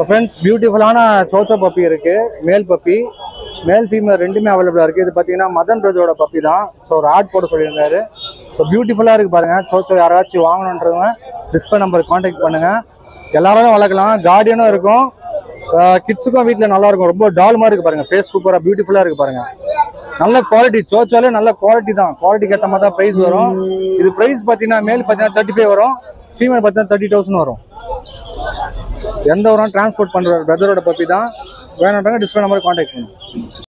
so friends பியூட்டிஃபுல்லான சோச்சோ puppy இருக்கு male puppy male female ரெண்டுமே அவைலபிளாக இருக்குது இது பார்த்தீங்கன்னா மதன் பிரஜோட பப்பி தான் ஸோ ஒரு ஆட் போட சொல்லியிருந்தாரு ஸோ பியூட்டிஃபுல்லாக இருக்குது பாருங்க சோச்சோ யாராச்சும் வாங்கணுன்றவங்க டிஸ்பிளே நம்பர் காண்டாக்ட் பண்ணுங்க எல்லாரும் வளர்க்கலாம் கார்டியனும் இருக்கும் கிட்ஸுக்கும் வீட்டில் நல்லா இருக்கும் ரொம்ப டால் மாதிரி இருக்கு பாருங்க ஃபேஸ் சூப்பராக பியூட்டிஃபுல்லாக இருக்கு பாருங்க நல்ல குவாலிட்டி சோச்சோலே நல்ல குவாலிட்டி தான் குவாலிட்டிக்கு ஏற்ற மாதிரி தான் ப்ரைஸ் வரும் இது ப்ரைஸ் பார்த்தீங்கன்னா மேல் பார்த்தீங்கன்னா தேர்ட்டி ஃபைவ் வரும் ஃபீமேல் பார்த்தீங்கன்னா தேர்ட்டி தௌசண்ட் வரும் எந்த ஒரு டிரான்ஸ்போர்ட் பண்ணுற பிரதரோட பப்பி தான் வேணுன்றவங்க டிஸ்பிளே நம்பர் காண்டாக்ட் பண்ணுங்க